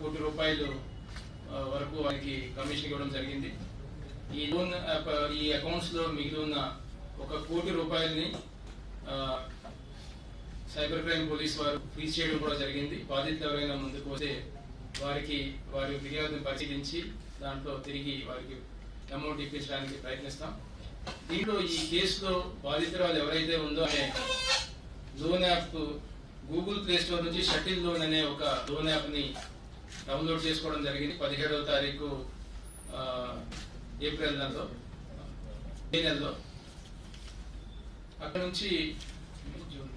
కోటి రూపాయలు ఆ, వరకు వారికి కమిషన్ ఇవ్వడం జరిగింది ఈ లోన్ యాప్, ఈ అకౌంట్స్ లో మిగిలి ఉన్న ఒక కోటి రూపాయలని ఆ, సైబర్ క్రైమ్ పోలీస్ వారు ఫ్రీజ్ చేయడం కూడా జరిగింది బాధితులు ఎవరైనా ముందుకు వస్తే వారికి వారి ఫిర్యాదును పరిశీలించి దాంట్లో తిరిగి వారికి అమౌంట్ ఇప్పించడానికి ప్రయత్నిస్తాం దీంట్లో ఈ కేసులో బాధితురాలు ఎవరైతే ఉందో ఆమె loan app Google play store నుంచి షటిల్ లోన్ అనే ఒక లోన్ యాప్ ని డౌన్లోడ్ చేసుకోవడం జరిగింది పదిహేడవ తారీఖు ఆ, ఏప్రిల్ నెలలో మే నెలలో అక్కడ నుంచి జూన్